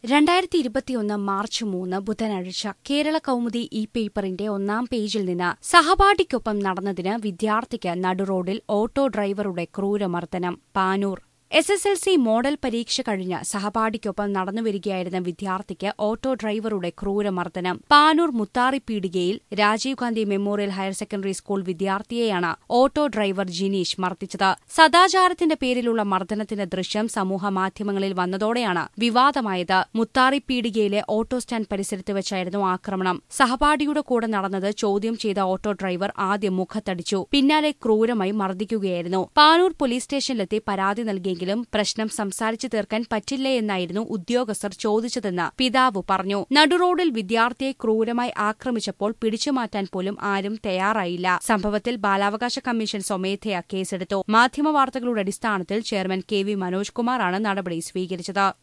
രണ്ടായിരത്തി ഇരുപത്തിയൊന്ന് മാർച്ച് മൂന്ന് ബുധനാഴ്ച കേരള കൗമുദി ഇ പേപ്പറിന്റെ ഒന്നാം പേജിൽ നിന്ന് സഹപാഠിക്കൊപ്പം നടന്നതിന് വിദ്യാർത്ഥിക്ക് നടുറോഡിൽ ഓട്ടോ ഡ്രൈവറുടെ ക്രൂരമർദ്ദനം Panoor S S L C model പരീക്ഷ കഴിഞ്ഞ് സഹപാഠിക്കൊപ്പം നടന്നുവരികയായിരുന്ന വിദ്യാർത്ഥിക്ക് ഓട്ടോ ഡ്രൈവറുടെ ക്രൂരമർദ്ദനം പാനൂർ മുത്താറി പീടികയിൽ Rajiv Gandhi memorial higher secondary school വിദ്യാർത്ഥിയെയാണ് ഓട്ടോ ഡ്രൈവർ ജിനീഷ് മർദ്ദിച്ചത് സദാചാരത്തിന്റെ പേരിലുള്ള മർദ്ദനത്തിന്റെ ദൃശ്യം സമൂഹ മാധ്യമങ്ങളിൽ വന്നതോടെയാണ് വിവാദമായത് മുത്താറി പീടികയിലെ ഓട്ടോ സ്റ്റാൻഡ് പരിസരത്ത് വെച്ചായിരുന്നു ആക്രമണം സഹപാഠിയുടെ കൂടെ നടന്നത് ചോദ്യം ചെയ്ത ഓട്ടോ ഡ്രൈവർ ആദ്യം മുഖത്തടിച്ചു പിന്നാലെ ക്രൂരമായി മർദ്ദിക്കുകയായിരുന്നു പാനൂർ പോലീസ് സ്റ്റേഷനിലെത്തി പരാതി നൽകിയെങ്കിലും പ്രശ്നം സംസാരിച്ചു തീർക്കാൻ പറ്റില്ലേ എന്നായിരുന്നു ഉദ്യോഗസ്ഥർ ചോദിച്ചതെന്ന് പിതാവ് പറഞ്ഞു നടുറോഡിൽ വിദ്യാർത്ഥിയെ ക്രൂരമായി ആക്രമിച്ചപ്പോൾ പിടിച്ചുമാറ്റാൻ പോലും ആരും തയ്യാറായില്ല സംഭവത്തിൽ ബാലാവകാശ കമ്മീഷൻ സ്വമേധയാ കേസെടുത്തു മാധ്യമവാർത്തകളുടെ അടിസ്ഥാനത്തിൽ ചെയർമാൻ കെ വി മനോജ് കുമാറാണ് നടപടി സ്വീകരിച്ചത്